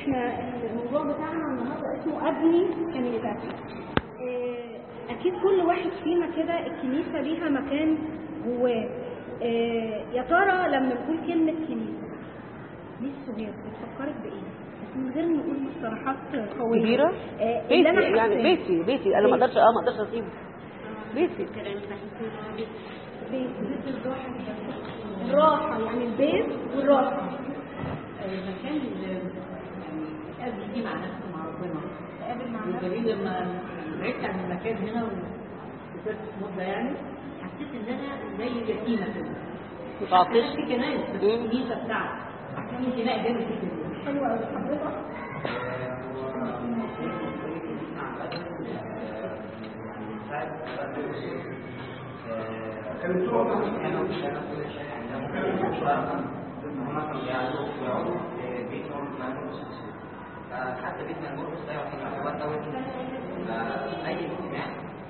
احنا الموضوع بتاعنا النهارده اسمه ابني كنيستي آه، اكيد كل واحد فينا كده الكنيسه ليها مكان جواه آه، يا ترى لما نقول كلمه كنيسه ليه السؤال بتفكرك بايه بس من غير ما نقول مصطلحات قويه كبيرة آه، بيتي اللي انا يعني حاساه. بيتي بيتي انا ما اقدرش اه ما اقدرش اسيبه بيتي بيت الراحه يعني البيت والراحه المكان اللي يعني قابل فيه مع نفسه مع ربنا تقابل مع نفسك والجميل لما بعدت عن المكان هنا وسافرت مدة يعني حسيت ان انا زي يتيمة كده متعطش في كنايس بس مم. الكنيسة بتاعتي في انتماء جامد جدا حلوه قوي حضرتك حتى بيتنا المرقص ده يعتبر دوت اي اجتماع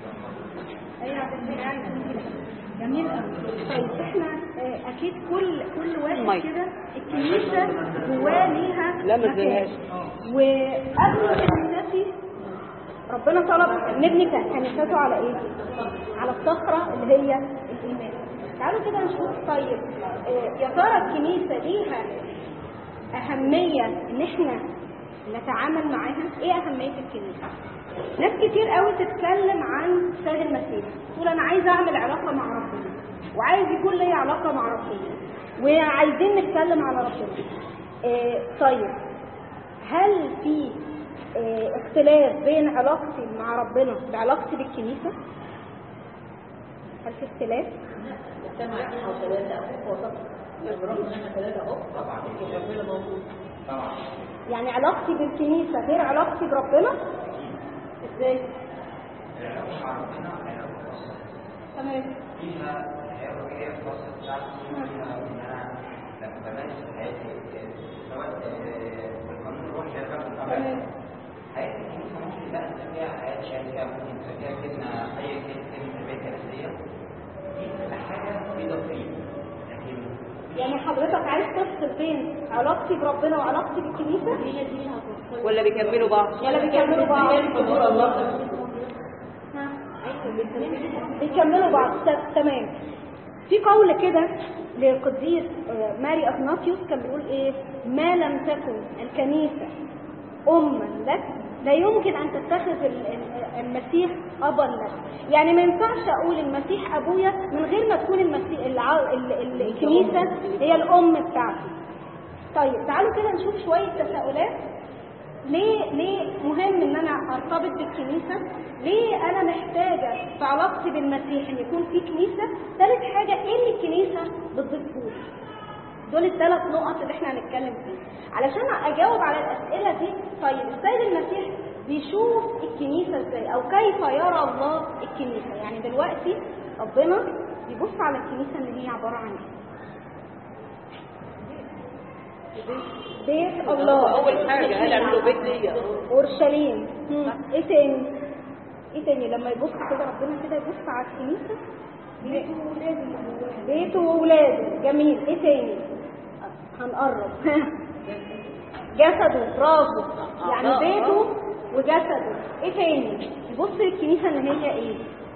ايوه جميل قوي طيب احنا آه، اكيد كل كل واحد مايك. كده الكنيسه جواه ليها لا، ما مكان. تزهقش. وقبل كنيستي ربنا طلب نبني كن- كنيسته على ايه؟ على الصخره اللي هي الايمان تعالوا كده نشوف طيب آه، يا ترى الكنيسه ليها اهميه ان احنا نتعامل معاها ايه اهميه الكنيسه ناس كتير قوي تتكلم عن سيد المسيح تقول انا عايزه اعمل علاقه مع ربنا وعايز يكون لي علاقه مع ربنا وعايزين نتكلم على ربنا إيه طيب هل في إيه اختلاف بين علاقتي مع ربنا بعلاقتي بالكنيسه هل في اختلاف اجتمع اثنين او ثلاثة اخوك وسط برغم ان احنا ثلاثة اهو طبعا ربنا موجود طبعا يعني علاقتي بالكنيسه غير علاقتي بربنا ازاي العلاقه مع ربنا علاقه خاصه تمام فيها الحياه الروحيه الخاصه بتاعتي فيها ان انا لما بمارس حياتي سواء في القانون الروحي اللي انا تمام بعمله حياه الكنيسه ممكن بقى تبقى فيها حياه شركه ممكن تبقى فيها كلمه اي كلمه تربيه كنسيه دي بتبقى حاجه في تفصيل لكن يعني حضرتك عايز تفصل بين علاقتي بربنا وعلاقتي بالكنيسه هي دي لها توصيل ولا بيكملوا بعض ولا بيكملوا بعض حضور الله ها؟ بيكملوا بعض ت- تمام في قول كده للقديس آه، ماري اثناسيوس كان بيقول ايه ما لم تكن الكنيسه اما لك لا يمكن ان تتخذ ال- ال- المسيح ابا لك يعني ما ينفعش اقول المسيح ابويا من غير ما تكون المسيح الع- ال- ال- الكنيسه هي الام بتاعتي طيب تعالوا كده نشوف شويه تساؤلات ليه ليه مهم ان انا ارتبط بالكنيسه ليه انا محتاجه في علاقتي بالمسيح ان يكون في كنيسه ثالث حاجه ايه اللي الكنيسه بتضيفه دول الثلاث نقط اللي احنا هنتكلم فيه علشان اجاوب على الاسئله دي طيب السيد المسيح بيشوف الكنيسه ازاي او كيف يرى الله الكنيسه يعني دلوقتي ربنا بيبص على الكنيسه ان هي عباره عن ايه بيت الله اول حاجه هل اعملوا بيت ليا اورشليم مم. ايه تاني ايه تاني لما يبص كده ربنا كده يبص على الكنيسه بيته وولاده بيته وولاده جميل ايه تاني هنقرب جسده برافو يعني أعضاء. بيته وجسده ايه تاني يبص للكنيسه ان هي ايه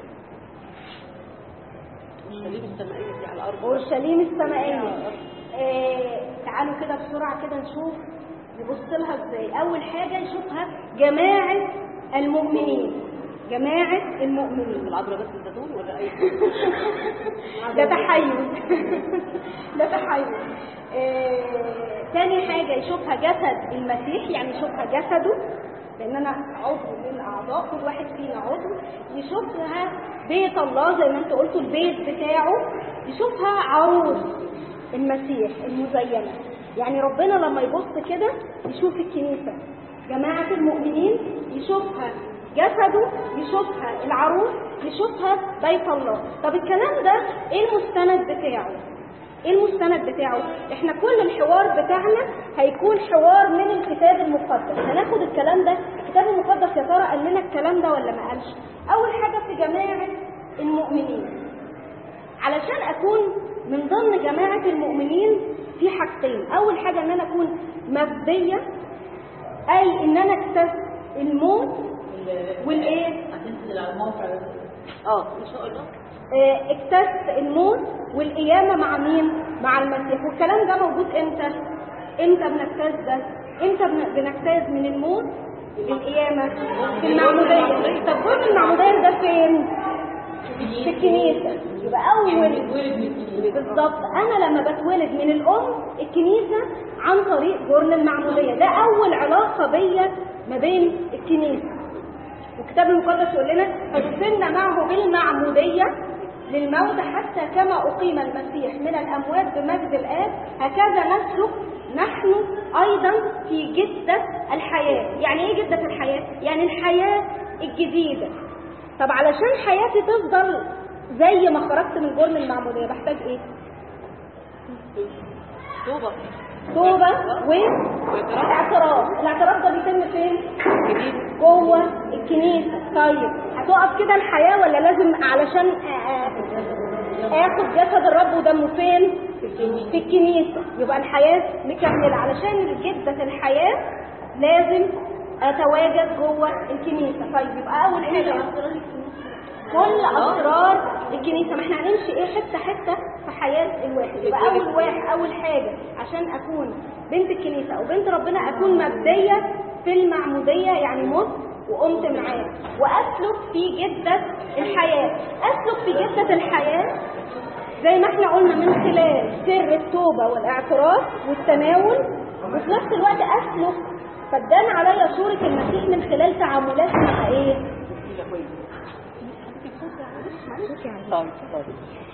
الشليم السمائيه دي على الارض اورشليم السمائيه آه تعالوا كده بسرعه كده نشوف يبص لها ازاي اول حاجه يشوفها جماعه المؤمنين جماعه المؤمنين العذراء بس الزيتون ولا اي ده تحيز ده تحيز آه، تاني حاجة يشوفها جسد المسيح يعني يشوفها جسده لأن أنا عضو من الأعضاء كل واحد فينا عضو يشوفها بيت الله زي ما أنت قلتوا البيت بتاعه يشوفها عروس المسيح المزينة يعني ربنا لما يبص كده يشوف الكنيسة جماعة المؤمنين يشوفها جسده يشوفها العروس يشوفها بيت الله طب الكلام ده ايه المستند بتاعه ايه المستند بتاعه احنا كل الحوار بتاعنا هيكون حوار من الكتاب المقدس هناخد الكلام ده الكتاب المقدس يا ترى قال لنا الكلام ده ولا ما قالش اول حاجه في جماعه المؤمنين علشان اكون من ضمن جماعه المؤمنين في حاجتين اول حاجه ان انا اكون مفديه اي ان انا اكتسب الموت والايه هتنزل على الموقع اه ان شاء الله آه، اكتسب الموت والقيامة مع مين؟ مع المسيح والكلام ده موجود امتى؟ امتى بنجتاز ده؟ امتى بن- بنجتاز من الموت للقيامة؟ في المعمودية طب جزء المعمودية ده فين؟ في الكنيسة يبقى أول ولد من الكنيسة. بالظبط أنا لما بتولد من الأم الكنيسة عن طريق جرن المعمودية ده أول علاقة بيا ما بين الكنيسة والكتاب المقدس يقول لنا فدفنا معه بالمعمودية للموت حتى كما أقيم المسيح من الأموات بمجد الآب هكذا نسلك نحن أيضا في جدة الحياة يعني إيه جدة الحياة؟ يعني الحياة الجديدة طب علشان حياتي تفضل زي ما خرجت من جرم المعمودية بحتاج إيه؟ توبه توبة واعتراف واعتراف الاعتراف ده بيتم فين؟ جديد جوه الكنيسة طيب هتقف كده الحياة ولا لازم علشان آ- آ- اخد جسد الرب ودمه فين في الكنيسة يبقى الحياة مكملة علشان جدة الحياة لازم اتواجد جوه الكنيسة طيب يبقى اول حاجة كل اسرار الكنيسة ما احنا هنمشي ايه حتة حتة في حياة الواحد يبقى اول واحد اول حاجة عشان اكون بنت الكنيسة او بنت ربنا اكون مبدية في المعمودية يعني مت وقمت معاه واسلك في جدة الحياة اسلك في جدة الحياة زي ما احنا قلنا من خلال سر التوبة والاعتراف والتناول وفي نفس الوقت اسلك فدان عليا صورة المسيح من خلال تعاملاتي مع ايه؟ طيب طيب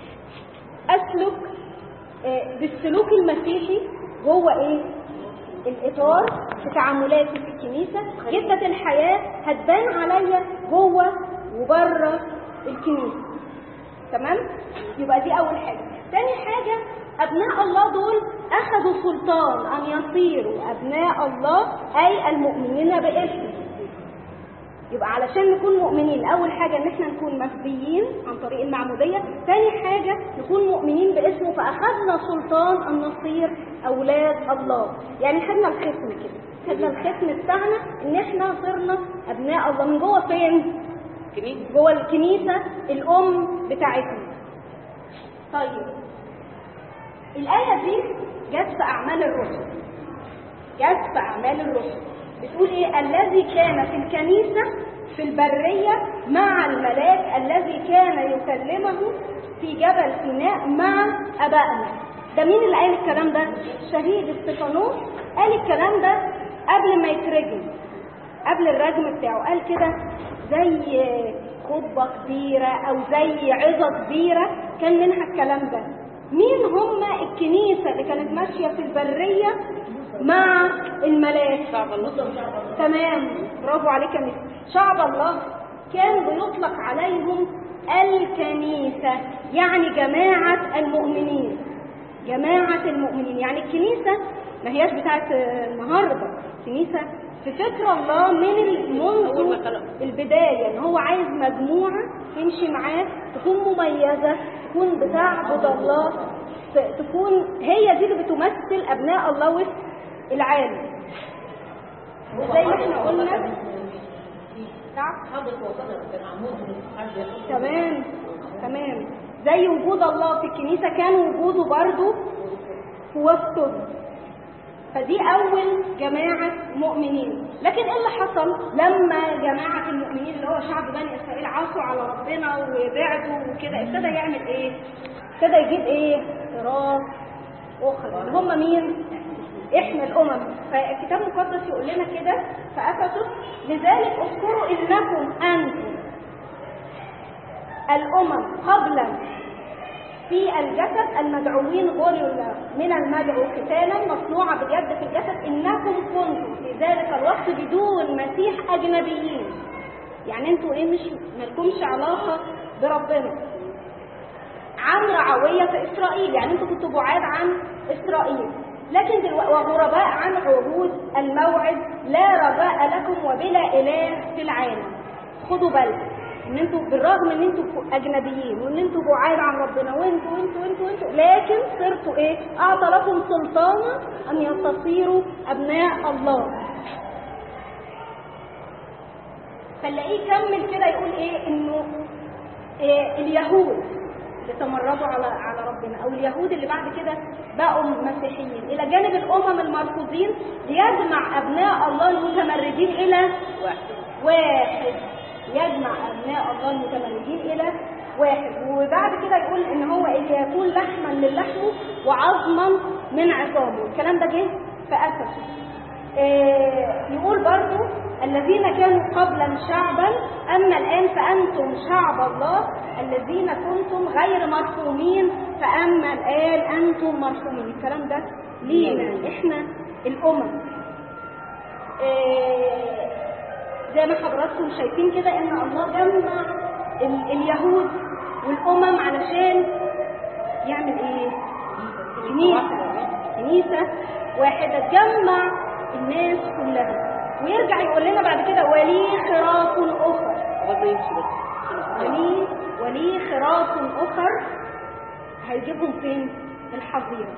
اسلك آه، بالسلوك المسيحي جوه ايه الاطار في تعاملاتي في الكنيسه جده الحياه هتبان عليا جوه وبره الكنيسه تمام يبقى دي اول حاجه تاني حاجه ابناء الله دول اخذوا سلطان ان يصيروا ابناء الله اي المؤمنين باسمه يبقى علشان نكون مؤمنين اول حاجه ان احنا نكون مفديين عن طريق المعموديه ثاني حاجه نكون مؤمنين باسمه فاخذنا سلطان ان نصير اولاد الله يعني خدنا الختم كده خدنا الختم بتاعنا ان احنا صرنا ابناء الله من جوه فين كنيسه جوه الكنيسه الام بتاعتنا طيب الايه دي جت في اعمال الرسل جت في اعمال الرسل بتقول ايه الذي كان في الكنيسه في البريه مع الملاك الذي كان يكلمه في جبل سيناء مع ابائنا ده مين اللي قال الكلام ده شهيد استفانوس قال الكلام ده قبل ما يترجم قبل الرجم بتاعه قال كده زي خطبة كبيرة أو زي عظة كبيرة كان منها الكلام ده مين هم الكنيسة اللي كانت ماشية في البرية مع الملاك شعب الله تمام برافو عليك يا مس شعب الله كان بيطلق عليهم الكنيسة يعني جماعة المؤمنين جماعة المؤمنين يعني الكنيسة ما هياش بتاعت النهاردة كنيسة في فكر الله من ال- أول ما منذ خلق. البداية ان هو عايز مجموعة تمشي معاه تكون مميزة تكون بتعبد الله ت- تكون هي دي اللي بتمثل ابناء الله وسط العالم زي ما احنا قلنا نعم حضرت وقدر كان عمود من الحرب يخش تمام تمام زي وجود الله في الكنيسة كان وجوده برضو في وسطهم فدي أول جماعة مؤمنين لكن إيه اللي حصل لما جماعة المؤمنين اللي هو شعب بني إسرائيل عصوا على ربنا وبعدوا وكده ابتدى يعمل إيه؟ ابتدى يجيب إيه؟ تراث أخرى اللي هم مين؟ إحنا الأمم فالكتاب المقدس يقول لنا كده في أفسس لذلك اذكروا إنكم أنتم الأمم قبلا في الجسد المدعوين غرلا من المدعو ختانا مصنوعة باليد في الجسد إنكم كنتم في ذلك الوقت بدون مسيح أجنبيين يعني انتوا ايه مش مالكمش علاقة بربنا عن رعوية في إسرائيل يعني انتوا كنتوا بعاد عن إسرائيل لكن دلوقتي وغرباء عن عهود الموعد لا رجاء لكم وبلا إله في العالم خدوا بالكم ان انتوا بالرغم ان انتوا اجنبيين وان انتوا بعاد عن ربنا وانتوا وانتوا وانتوا وانتوا لكن صرتوا ايه اعطى لكم سلطانا ان تصيروا ابناء الله فنلاقيه يكمل كده يقول ايه انه إيه اليهود اللي تمردوا على على ربنا او اليهود اللي بعد كده بقوا مسيحيين الى جانب الامم المرفوضين ليجمع ابناء الله المتمردين الى واحد يجمع ابناء الله المتمردين الى واحد وبعد كده يقول ان هو اللي يكون لحما من لحمه وعظما من عظامه الكلام ده جه في افسس إيه يقول برضو الذين كانوا قبلا شعبا اما الان فانتم شعب الله الذين كنتم غير مرحومين فاما الان انتم مرحومين الكلام ده لينا احنا الامم إيه زي ما حضراتكم شايفين كده ان الله جمع ال- اليهود والامم علشان يعمل ايه كنيسه كنيسه واحده تجمع الناس كلها ويرجع يقول لنا بعد كده ولي خراف اخر برضه يمشي بس ولي ولي خراف اخر هيجيبهم فين الحظيره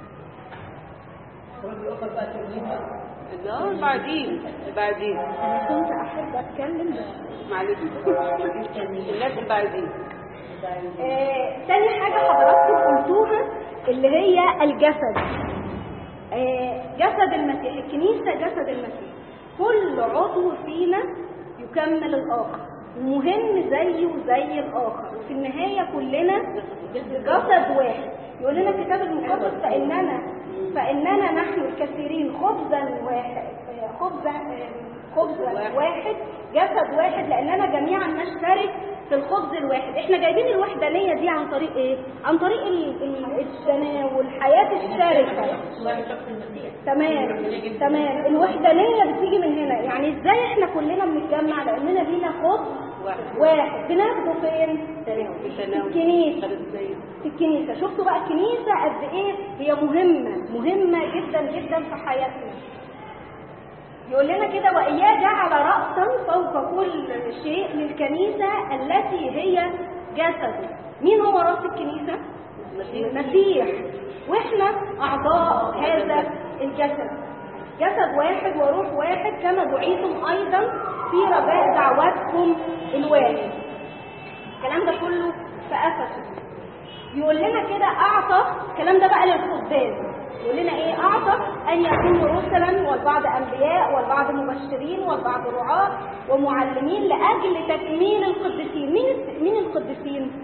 لا بعدين بعدين انا كنت احب اتكلم بس معلش الناس اللي بعدين آه، تاني حاجة حضراتكم قلتوها اللي هي الجسد آه، جسد المسيح الكنيسة جسد المسيح كل عضو فينا يكمل الآخر ومهم زيه زي الآخر وفي النهاية كلنا جسد واحد يقول لنا الكتاب المقدس فإننا فإننا نحن الكثيرين خبزا واحد خبزا خبزا واحد جسد واحد لأننا جميعا نشترك في الخبز الواحد احنا جايبين الوحدانية دي عن طريق ايه عن طريق ال- ال- التناول حياة الشركة واحد شخص المسيح تمام تمام الوحدانية بتيجي من هنا يعني ازاي احنا كلنا بنتجمع لاننا لينا خبز واحد واحد بناخده فين في بالتناول الكنيسة خلص في الكنيسة شفتوا بقى الكنيسة قد ايه هي مهمة مهمة جدا جدا في حياتنا يقول لنا كده وإياه جعل رأسا فوق كل شيء للكنيسة التي هي جسده مين هو رأس الكنيسة؟ المسيح واحنا أعضاء هذا الجسد جسد واحد وروح واحد كما دعيتم أيضا في رجاء دعوتكم الواحد الكلام ده كله في أفسس يقول لنا كده أعطى الكلام ده بقى للخباز يقول لنا إيه أعطى أن يكونوا رسلا والبعض أنبياء والبعض مبشرين والبعض رعاة ومعلمين لأجل تكميل القديسين مين مين القديسين؟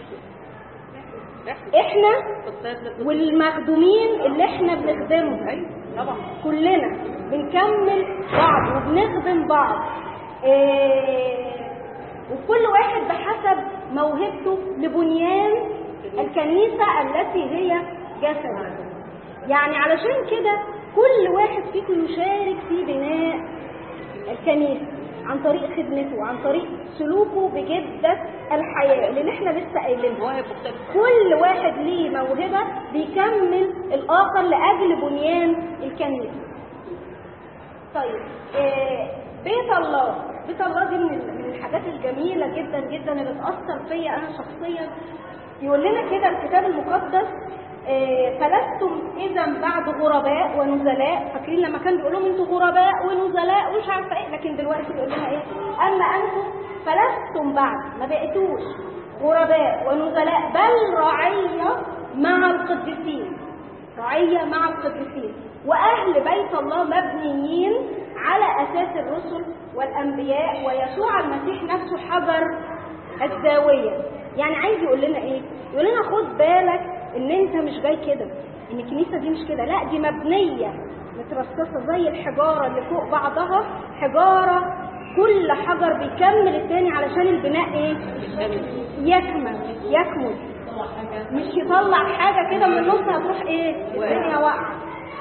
إحنا والمخدومين اللي إحنا بنخدمهم طبعا كلنا بنكمل بعض وبنخدم بعض إيه وكل واحد بحسب موهبته لبنيان الكنيسة التي هي جسد يعني علشان كده كل واحد فيكم يشارك في بناء الكنيسة عن طريق خدمته عن طريق سلوكه بجدة الحياة اللي احنا لسه قايلينها مواهب مختلفة كل واحد ليه موهبة بيكمل الآخر لأجل بنيان الكنيسة طيب آه، بيت الله بيت الله دي من ال- من الحاجات الجميلة جدا جدا اللي بتأثر فيا أنا شخصيا يقول لنا كده الكتاب المقدس آه، فلستم إذا بعد غرباء ونزلاء فاكرين لما كان بيقول لهم انتوا غرباء ونزلاء ومش عارفة ايه لكن دلوقتي بيقول لنا ايه أما أنتم فلستم بعد ما بقيتوش غرباء ونزلاء بل رعية مع القديسين رعية مع القديسين وأهل بيت الله مبنيين على أساس الرسل والأنبياء ويسوع المسيح نفسه حجر الزاوية يعني عايز يقول لنا إيه؟ يقول لنا خد بالك إن أنت مش جاي كده إن الكنيسة دي مش كده لا دي مبنية مترصصة زي الحجارة اللي فوق بعضها حجارة كل حجر بيكمل التاني علشان البناء إيه؟ يكمل يكمل مش يطلع حاجة كده من النص هتروح ايه الدنيا واقعة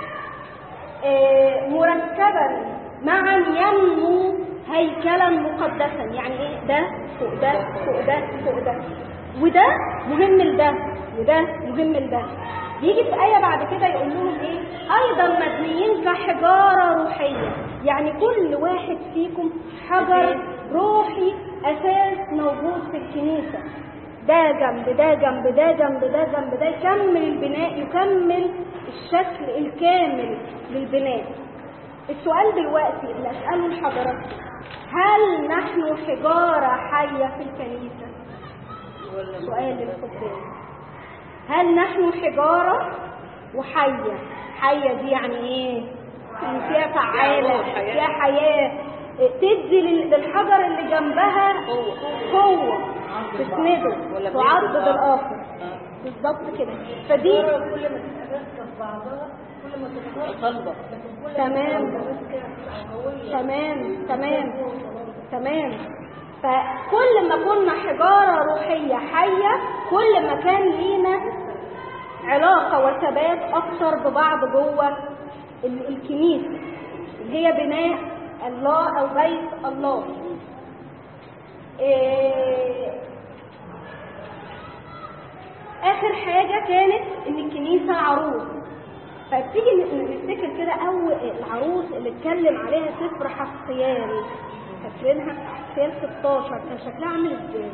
إيه مركبا معا ينمو هيكلا مقدسا يعني ايه ده فوق ده فوق ده فوق ده وده مهم لده وده مهم لده يجي في آية بعد كده يقول لهم ايه ايضا مبنيين كحجارة روحية يعني كل واحد فيكم حجر روحي اساس موجود في الكنيسة ده جنب ده جنب ده جنب ده جنب ده يكمل البناء يكمل الشكل الكامل للبناء السؤال دلوقتي اللي اساله لحضراتكم هل نحن حجارة حية في الكنيسة ولا سؤال للخطاب هل نحن حجارة وحية حية دي يعني ايه يعني فيها فعالة روح، حياة. فيها حياة تدي لل- للحجر اللي جنبها قوة تسنده ولا تعضد بياخد- آه. الآخر آه. بالظبط كده فدي كل ما تبقى ماسكه في بعضها كل ما تبقى صلبة لكن كل تمام. ما تبقى ماسكه قويه تمام تمام تمام فكل ما كنا حجارة روحية حية كل ما كان لينا علاقة وثبات أكتر ببعض جوه ال- الكنيسة اللي هي بناء الله أو بيت الله إيه آخر حاجة كانت إن الكنيسة عروس فتيجي ن- نفتكر كده أول العروس اللي اتكلم عليها سفر حسقيال فاكرينها حسقيال 16 كان شكلها عامل ازاي؟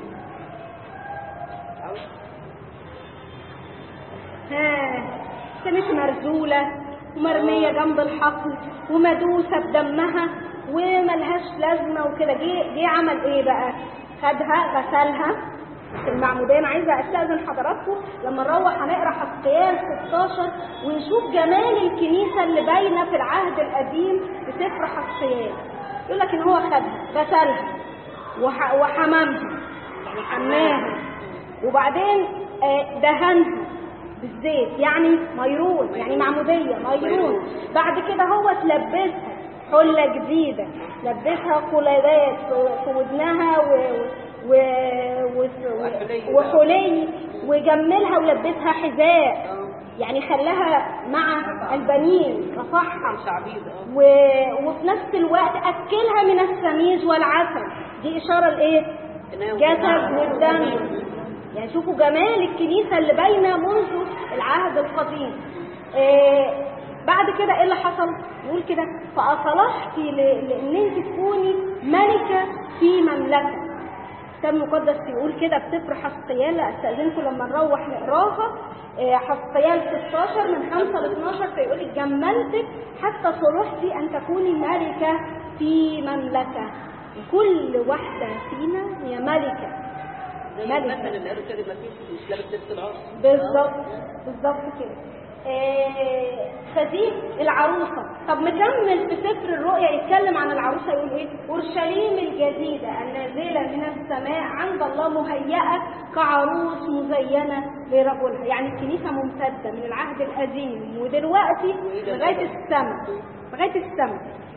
ها كانت مرزولة ومرمية جنب الحقل ومدوسة بدمها وملهاش لازمة وكده جه جه عمل ايه بقى؟ خدها غسلها في المعمودية أنا عايزة أستأذن حضراتكم لما نروح هنقرا حسقيال 16 ونشوف جمال الكنيسة اللي باينة في العهد القديم بسفر حسقيال يقول لك إن هو خدها غسلها وح- وحمامها يعني حماها وبعدين آه، دهنها بالزيت يعني ميرون يعني معمودية ميرون بعد كده هو تلبسها حلة جديدة لبسها قلادات في- في ودنها و... و... و... وحلي. وحلي وجملها ولبسها حذاء يعني خلاها مع البنين رفعها شعبيد اه و... وفي نفس الوقت أكلها من السميز والعسل دي إشارة لإيه؟ جسد والدم يعني شوفوا جمال الكنيسة اللي باينة منذ العهد القديم آه بعد كده ايه اللي حصل يقول كده فأصلحتي ل- لان انت تكوني ملكة في مملكة الكتاب المقدس يقول كده في سفر حسقيال استاذنكم لما نروح نقراها آه، حسقيال 16 من 5 ل 12 فيقول لك جملتك حتى صلحتي ان تكوني ملكه في مملكه كل واحده فينا هي ملكه زي ملكة. المثل اللي قالوا كده ما فيش مش لابس لبس العرس بالظبط بالظبط كده آه، فدي العروسة طب مكمل في سفر الرؤيا يتكلم عن العروسة يقول ايه أورشليم الجديدة النازلة من السماء عند الله مهيئة كعروس مزينة لرجلها يعني الكنيسة ممتدة من العهد القديم ودلوقتي لغاية السماء لغاية السماء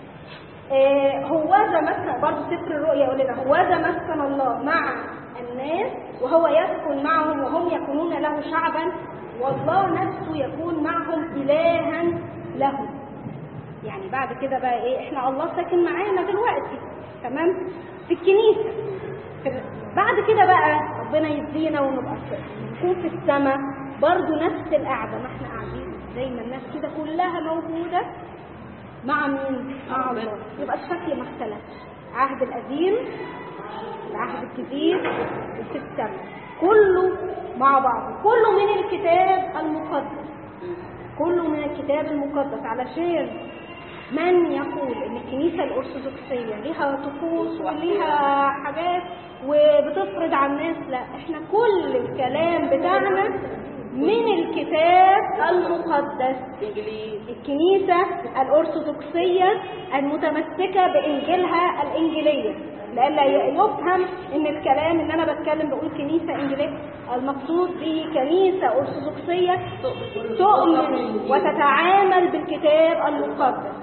آه، هوذا مسكن برضه سفر الرؤيا يقول لنا هوذا مسكن الله مع الناس وهو يسكن معهم وهم يكونون له شعبا والله نفسه يكون معهم إلها لهم يعني بعد كده بقى ايه احنا الله ساكن معانا دلوقتي تمام في الكنيسة في- بعد كده بقى ربنا يدينا ونبقى في- نكون في السماء برضه نفس القعدة ما احنا قاعدين زي ما الناس كده كلها موجودة مع مين؟ مع الله يبقى الشكل ما اختلفش العهد القديم العهد الجديد وفي السماء كله مع بعض كله من الكتاب المقدس كله من الكتاب المقدس علشان من يقول ان الكنيسه الارثوذكسيه ليها طقوس وليها حاجات وبتفرض على الناس لا احنا كل الكلام بتاعنا من الكتاب المقدس انجليز الكنيسة الأرثوذكسية المتمسكة بإنجيلها الإنجيلية لألا يفهم إن الكلام إن أنا بتكلم بقول كنيسة إنجيلية المقصود به كنيسة أرثوذكسية تؤمن وتتعامل بالكتاب المقدس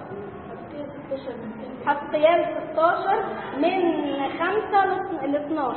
حسقيال 16 من 5 ل 12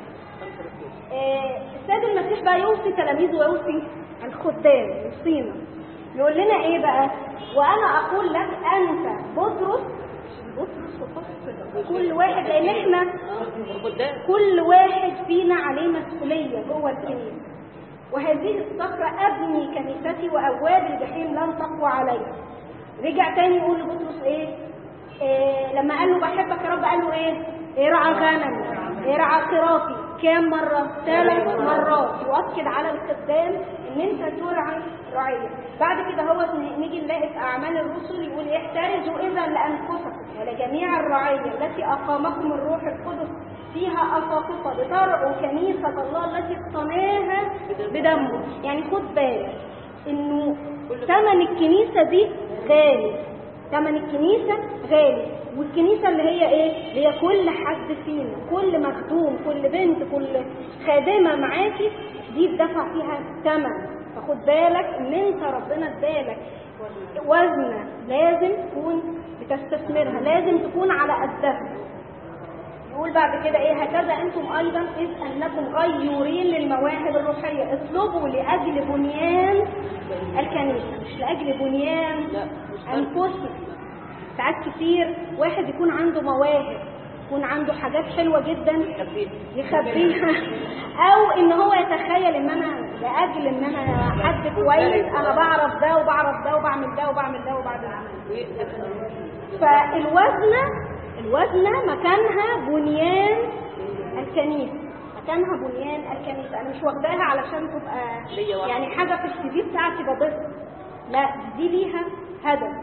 آه، السيد المسيح بقى يوصي تلاميذه ويوصي الخدام يوصينا يقول لنا ايه بقى وانا اقول لك انت بطرس بطرس وخاصة كل واحد لان احنا اه قدام كل واحد فينا عليه مسؤولية جوه الكنيسة وهذه الصخرة أبني كنيستي وأبواب الجحيم لن تقوى عليها رجع تاني يقول لبطرس إيه؟ إيه لما قال له بحبك يا رب قال له إيه؟ ارعى غنمي ارعى خرافي كام مرة؟ ثلاث مرات يؤكد على الخدام إن أنت ترعى رعية بعد كده هو نيجي نلاقي في أعمال الرسل يقول احترزوا إذا لأنفسكم ولجميع الرعية التي أقامكم الروح القدس فيها أساقفة لترعوا كنيسة الله التي اقتناها بدمه يعني خد بالك إنه ثمن الكنيسة دي غالي ثمن الكنيسة غالي والكنيسة اللي هي ايه اللي هي كل حد فينا كل مخدوم كل بنت كل خادمة معاكي دي اتدفع فيها ثمن فخد بالك ان انت ربنا ادالك وزنة لازم تكون بتستثمرها لازم تكون على قدها يقول بعد كده ايه هكذا انتم ايضا اذ انكم غيورين للمواهب الروحيه اطلبوا لاجل بنيان الكنيسه مش لاجل بنيان لا مش انفسنا ساعات كتير واحد يكون عنده مواهب يكون عنده حاجات حلوه جدا يخبيها او ان هو يتخيل ان انا لاجل ان انا حد كويس انا بعرف ده وبعرف ده وبعمل ده وبعمل ده وبعمل ده فالوزنة الوزنة مكانها بنيان الكنيسة مكانها بنيان الكنيسة أنا مش واخداها علشان تبقى ليا واحدة. يعني حاجة في السي في بتاعتي بضيفها لا دي ليها هدف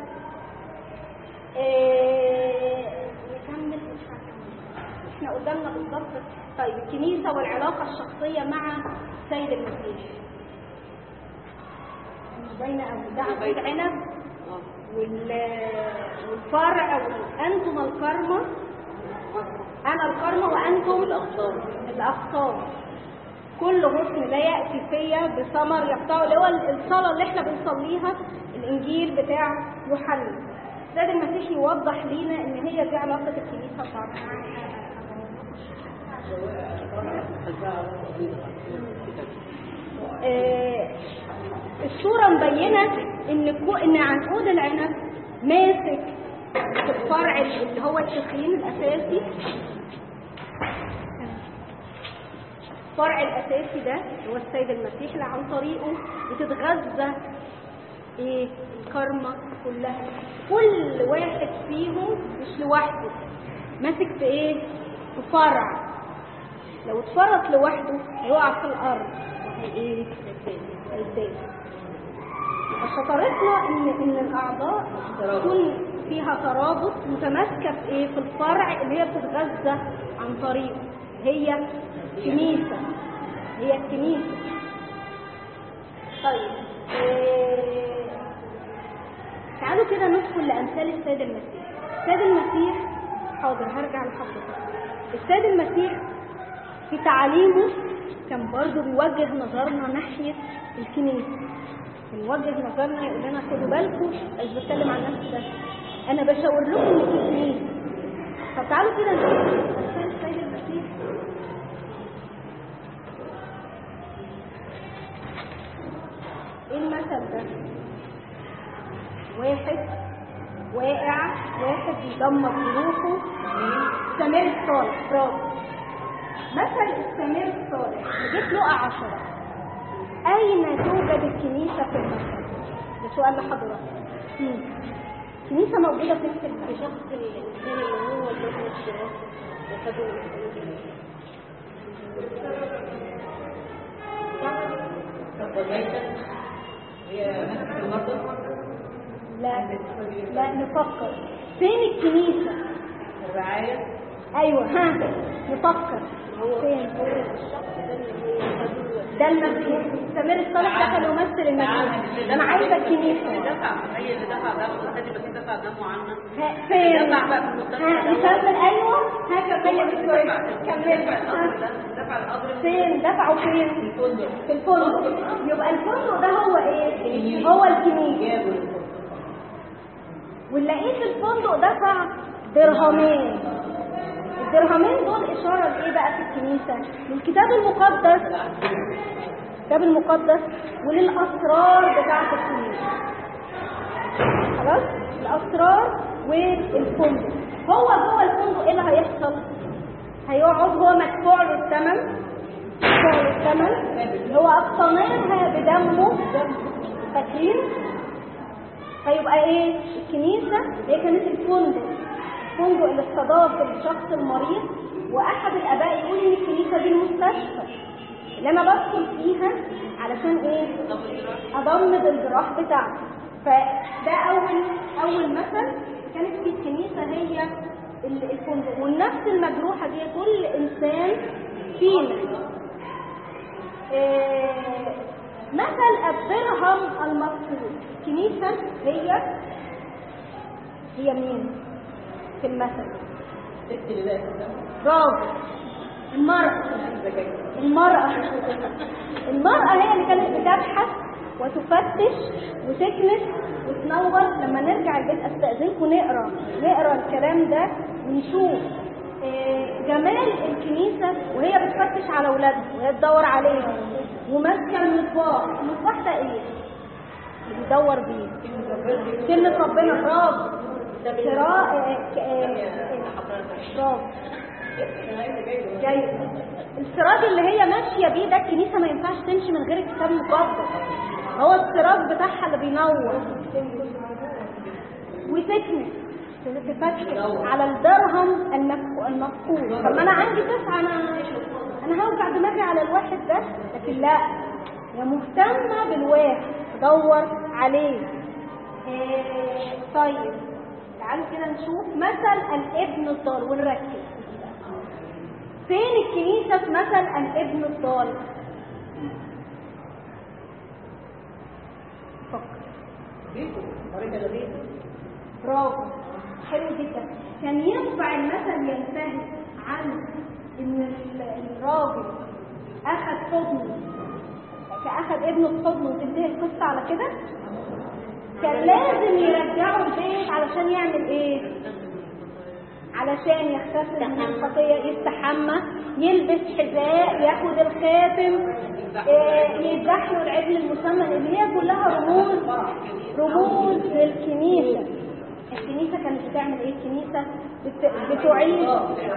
إيه نكمل مش هكمل احنا قدامنا بالظبط طيب الكنيسة والعلاقة الشخصية مع سيد المسيح مش باينة أوي ده عصير عنب وال- والفرع وانتم الكرمة انا الكرمة وانتم الأقطار الاقطار كل غصن لا ياتي فيا بثمر يقطعه اللي هو الصلاه اللي احنا بنصليها الانجيل بتاع يوحنا السيد المسيح يوضح لينا ان هي دي علاقه الكنيسه بتاعتنا آه، الصورة مبينة ان كو ان عنقود العنب ماسك في الفرع اللي هو التخين الاساسي الفرع الاساسي ده اللي هو السيد المسيح اللي عن طريقه بتتغذى ايه الكرمة كلها كل واحد فيهم مش لوحده ماسك في ايه في فرع لو اتفرط لوحده هيقع في الارض وهي ايه هيتداس فشطارتنا ان ان الاعضاء تكون فيها ترابط متماسكه في ايه في الفرع اللي هي بتتغذى عن طريقه هي كنيسه هي الكنيسه طيب إيه تعالوا كده ندخل لامثال السيد المسيح السيد المسيح حاضر هرجع لحضرتك السيد المسيح في تعاليمه كان برضه بيوجه نظرنا ناحية الكنيسة كان بيوجه نظرنا يقول لنا خدوا بالكم مش بتكلم عن نفسي بس أنا بشاور لكم إن في كنيسة طب تعالوا كده نشوف أمثال السيد المسيح إيه المثل ده؟ واحد واقع واحد بيدمر جروحه سمير الصالح برافو مثل السمير الصالح جيت لقى عشرة أين توجد الكنيسة في المثل؟ ده سؤال لحضرتك مم. كنيسة موجودة في في المثل شخص الإنسان اللي هو اللي الشراك وخدوا هي نفس المرضى لا لا نفكر فين الكنيسة؟ الرعاية أيوه ها نفكر فين؟ ده المسيح سمير الصالح ده كان يمثل المسيح أنا عايزة الكنيسة دفع هي اللي دفع دمه الثاني بس دفع دمه عنا ها، فين؟ دفع بقى في المستشفى ها نكمل أيوه ها كملي بسرعة كملي ها. دفع القبر فين دفعوا فين الفندق في الفندق يبقى الفندق ده هو ايه هو الكنيسه جابوا الفندق ونلاقيه في الفندق دفع درهمين الدرهمين دول اشاره لايه بقى في الكنيسه للكتاب المقدس الكتاب المقدس وللاسرار بتاعه الكنيسه خلاص الاسرار والفندق هو جوه الفندق ايه اللي هيحصل هيقعد هو مدفوع له الثمن مدفوع له الثمن اللي هو اقتناها بدمه فاكرين فيبقى ايه الكنيسه هي كانت الفندق الفندق اللي استضاف الشخص المريض واحد الاباء يقول ان الكنيسه دي المستشفى اللي انا بدخل فيها علشان ايه اضمد الجراح بتاعتي فده اول اول مثل كانت في الكنيسه هي ال- الفندق والنفس المجروحة دي كل إنسان فينا آه، مثل الدرهم المقصود الكنيسة هي هي مين في المثل ست اللي بقى برافو المرأة المرأة المرأة هي اللي كانت بتبحث وتفتش وتكنس وتنور لما نرجع البيت استأذنكم نقرا نقرا الكلام ده ونشوف آه، جمال الكنيسة وهي بتفتش على أولادها وهي تدور عليهم وماسكة المصباح المصباح ده ايه؟ اللي بيدور بيه كلمة ربنا برافو قراءة آه، ك- آه، آه، برافو جاي السراج اللي هي ماشيه بيه ده الكنيسه ما ينفعش تمشي من غير الكتاب المقدس هو السراج بتاعها اللي بينور وتكنس تفتش على الدرهم المف- المفقود طب ما انا عندي تسعه انا انا هوجع دماغي على الواحد ده لكن لا هي مهتمه بالواحد تدور عليه إيه طيب تعالوا كده نشوف مثل الابن الضال ونركز فين الكنيسة في مثل الابن الضال فكر بيته طريقة لبيته برافو حلو جدا كان ينفع المثل ينتهي عن ان ال- الراجل اخذ حضنه فاخذ ابنه في حضنه وتنتهي القصه على كده كان لازم يرجعه البيت علشان يعمل ايه علشان يغتسل من الخطيه يستحمى يلبس حذاء ياخد الخاتم إيه، يذبح له العجل المسمى اللي هي كلها رموز رموز للكنيسه الكنيسه كانت بتعمل ايه الكنيسه بت- بتعيد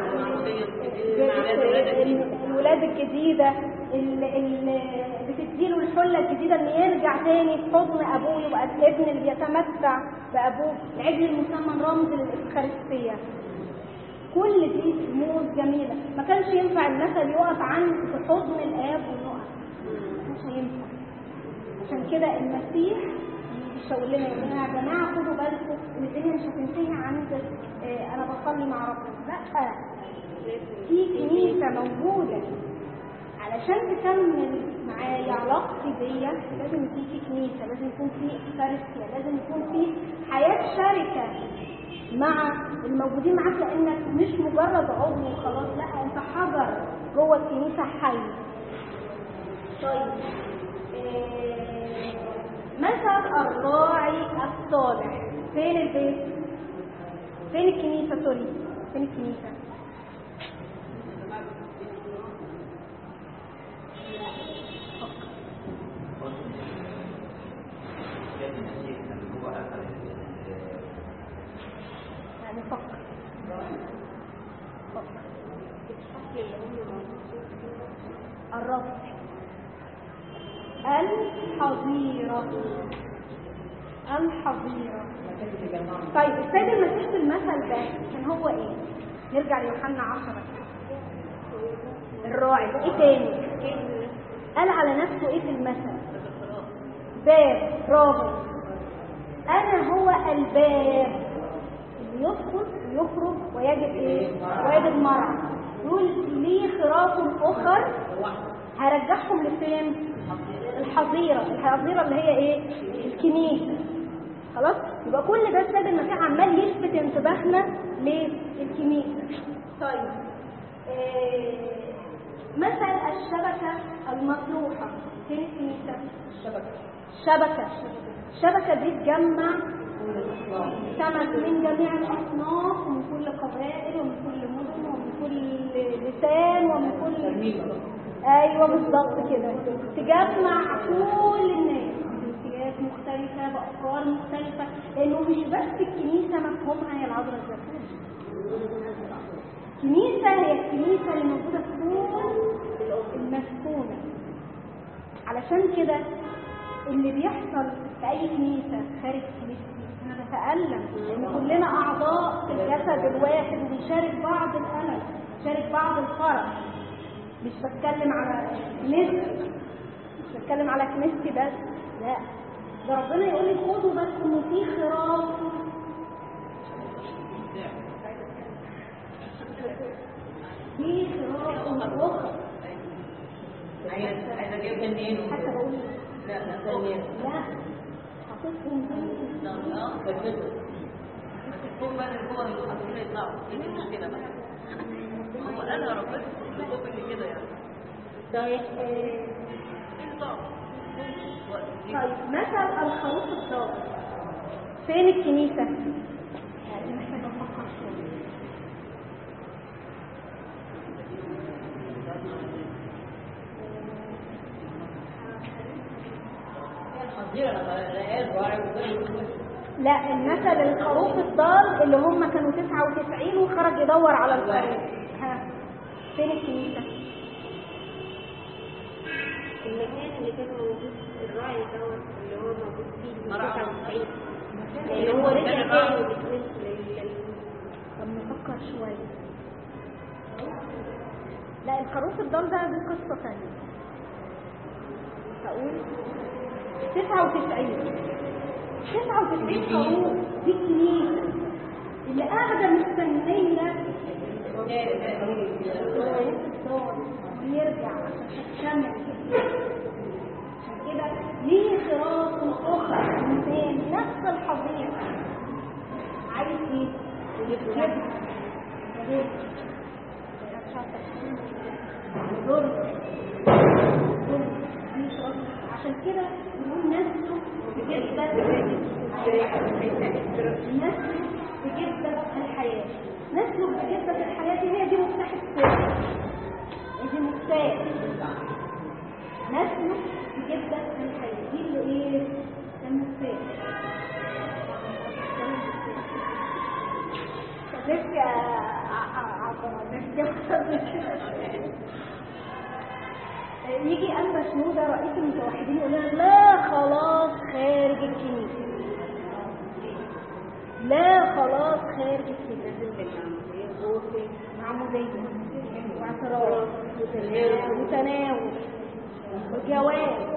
الولاد الجديدة ال- ال- بتديله الحلة الجديدة ان يرجع تاني في حضن ابوه يبقى الابن اللي بيتمتع بابوه العجل المسمى رمز للإفخارستية كل دي رموز جميلة ما كانش ينفع المثل يقف عن في حضن الاب والنقط مش هينفع عشان كده المسيح يشاور لنا يقول لنا يا جماعه خدوا بالكم ان الدنيا مش هتنتهي عند آه، انا بصلي مع ربنا لا في كنيسه موجوده علشان تكمل معايا علاقتي بيا لازم يكون في كنيسه لازم يكون في افكارستيا لازم يكون في حياه شركه مع الموجودين معاك لانك مش مجرد عضو وخلاص لا انت حجر جوه الكنيسه حي طيب آه، مثل الراعي الصالح فين البيت فين الكنيسه سوري فين الكنيسه يعني فكر فكر الرب الحظيرة الحظيرة طيب السيد المسيح في المثل ده كان هو ايه؟ نرجع ليوحنا عشرة الراعي ايه تاني؟ قال على نفسه ايه في المثل؟ باب برافو انا هو الباب اللي يدخل ويخرج ويجد ايه ويجد مرعى يقول لي خراف اخر هرجعهم لفين الحظيره الحظيره اللي هي ايه الكنيسه خلاص يبقى كل ده السيد المسيح عمال يلفت انتباهنا للكنيسه طيب إيه مثل الشبكه المطروحه فين الكنيسه الشبكة شبكه الشبكه دي تجمع سمك من جميع الأصناف ومن كل قبائل ومن كل مدن ومن كل لسان ومن كل ترميمة أيوة بالظبط كده تجمع كل الناس بجنسيات مختلفة بأفكار مختلفة لأنه مش بس الكنيسة مفهومها هي العذراء الزيتون الكنيسة هي الكنيسة اللي موجودة في كل المسكونة علشان كده اللي بيحصل في أي كنيسة خارج كنيستي أنا بتألم لأن كلنا أعضاء في الجسد الواحد وبنشارك بعض الألم بنشارك بعض الفرح مش بتكلم على كنيستي مش بتكلم على كنيستي بس لا ده ربنا يقول لي خدوا بالكم إن في خراف اخرى عايز عايز اجيب منين حتى بقول لا لا ثانية لا حطيتهم لا اه كملت هم بقى اللي هو المحاضرين يطلعوا ايه المشكله بقى هو قالها ربنا بالظبط اللي كده يعني طيب آه، ايه طبعا طيب مثل الخروف الضال فين الكنيسة؟ يعني محتاجة أفكر شوية الخنزير انا لقيت وعي وكل لا المثل الخروف الضال اللي هم كانوا 99 وخرج يدور على الخروف ها فين الكنيسة؟ المكان اللي كان موجود الراعي دوت اللي هو موجود فيه من مرعى. 99 لان هو رجع تاني بالنسبه لل طب نفكر شوية لا الخروف الضال ده دي قصة ثانية هقول 99 99 خروف دي الكنيسة اللي قاعدة مستنية الخروف الضال بيرجع عشان تكمل عشان كده ليه صراط أخرى إنسان نفس الحضيضة عايز ايه؟ يجيب يجيب ضر ضر مش قصد. عشان كده نقول نفسه بجدة نفسه بجدة الحياة نسلك بجدة الحياة هي دي مفتاح السر دي مفتاح نسلك بجدة الحياة دي اللي ايه؟ المفتاح نفسي يجي أنبا شنودة رئيس المتوحدين يقول لنا لا خلاص خارج الكنيسة لا خلاص خارج الكنيسة معمودية واعتراف وتناول وجواز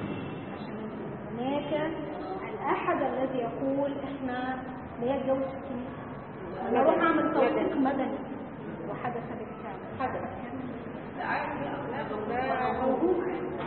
هناك الأحد الذي يقول احنا لا يتجوز في الكنيسة انا اروح اعمل توثيق مدني وحدث بالفعل حدث موجود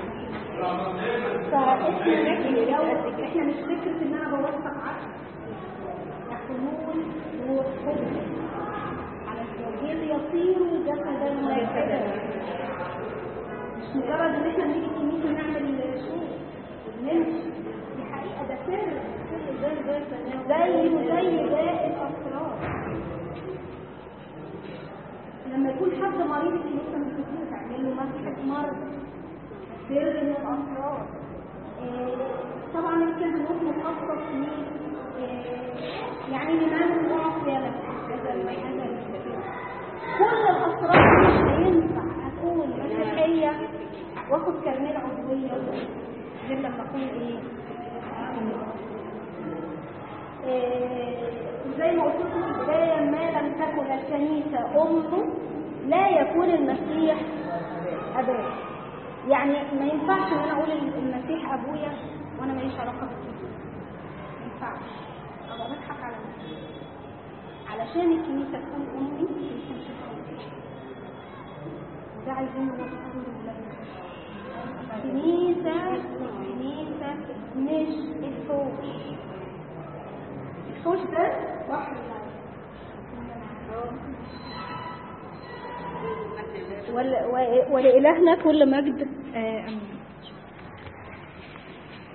فاحنا نتجوز احنا مش فكره ان انا بوثق عقد يحلول وحب على الزوجين يصيروا جسدا واحدا مش مجرد ان احنا نيجي الكنيسه نعمل شو ونمشي دي حقيقه ده سر سر زي زي زي زي باقي الاسرار لما يكون حد مريض الكنيسه مش بتقدر تعمل له مسحه مرض سر من الاسرار آه، طبعا الكهنوت مخصص ل يعني لمن اعطي له هذا هذا كل الاسرار مش هينفع اكون مسيحيه واخد كارنيه عضويه غير لما اكون ايه آه، زي ما قلت لكم في البدايه ما لم تكن الكنيسه امه لا يكون المسيح اباه يعني ما ينفعش ان انا اقول المسيح ابويا وانا ماليش علاقه بالكنيسه ما ينفعش ابقى بضحك على نفسي علشان الكنيسه تكون امي الكنيسه مش هتكون وده عايزين نوصله لولادنا كنيسه كنيسه مش الفوش الفوش ده بحر ول- و- ولإلهنا كل مجد آه، أمين